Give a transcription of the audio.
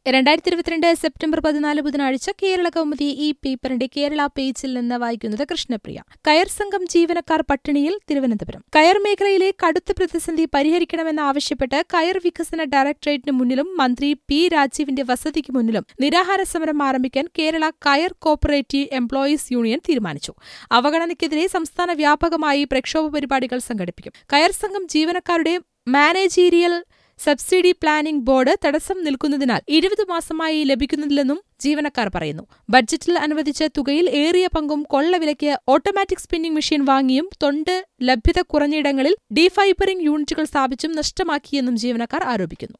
രണ്ടായിരത്തി ഇരുപത്തിരണ്ട് സെപ്റ്റംബർ പതിനാല് ബുധനാഴ്ച കേരള കൗമുദി ഈ പേപ്പറിന്റെ കേരള പേജിൽ നിന്ന് വായിക്കുന്നത് കൃഷ്ണപ്രിയ കയർ സംഘം ജീവനക്കാർ പട്ടിണിയിൽ തിരുവനന്തപുരം കയർ മേഖലയിലെ കടുത്ത പ്രതിസന്ധി പരിഹരിക്കണമെന്നാവശ്യപ്പെട്ട് കയർ വികസന ഡയറക്ടറേറ്റിന് മുന്നിലും മന്ത്രി പി രാജീവിന്റെ വസതിക്ക് മുന്നിലും നിരാഹാര സമരം ആരംഭിക്കാൻ കേരള കയർ കോപ്പറേറ്റീവ് എംപ്ലോയീസ് യൂണിയൻ തീരുമാനിച്ചു അവഗണനയ്ക്കെതിരെ സംസ്ഥാന വ്യാപകമായി പ്രക്ഷോഭ പരിപാടികൾ സംഘടിപ്പിക്കും കയർ സംഘം ജീവനക്കാരുടെ മാനേജീരിയൽ സബ്സിഡി പ്ലാനിംഗ് ബോർഡ് തടസ്സം നിൽക്കുന്നതിനാൽ ഇരുപത് മാസമായി ലഭിക്കുന്നില്ലെന്നും ജീവനക്കാർ പറയുന്നു ബഡ്ജറ്റിൽ അനുവദിച്ച തുകയിൽ ഏറിയ പങ്കും കൊള്ളവിലയ്ക്ക് ഓട്ടോമാറ്റിക് സ്പിന്നിംഗ് മെഷീൻ വാങ്ങിയും തൊണ്ട് ലഭ്യത കുറഞ്ഞയിടങ്ങളിൽ ഡീഫൈബറിംഗ് യൂണിറ്റുകൾ സ്ഥാപിച്ചും നഷ്ടമാക്കിയെന്നും ജീവനക്കാർ ആരോപിക്കുന്നു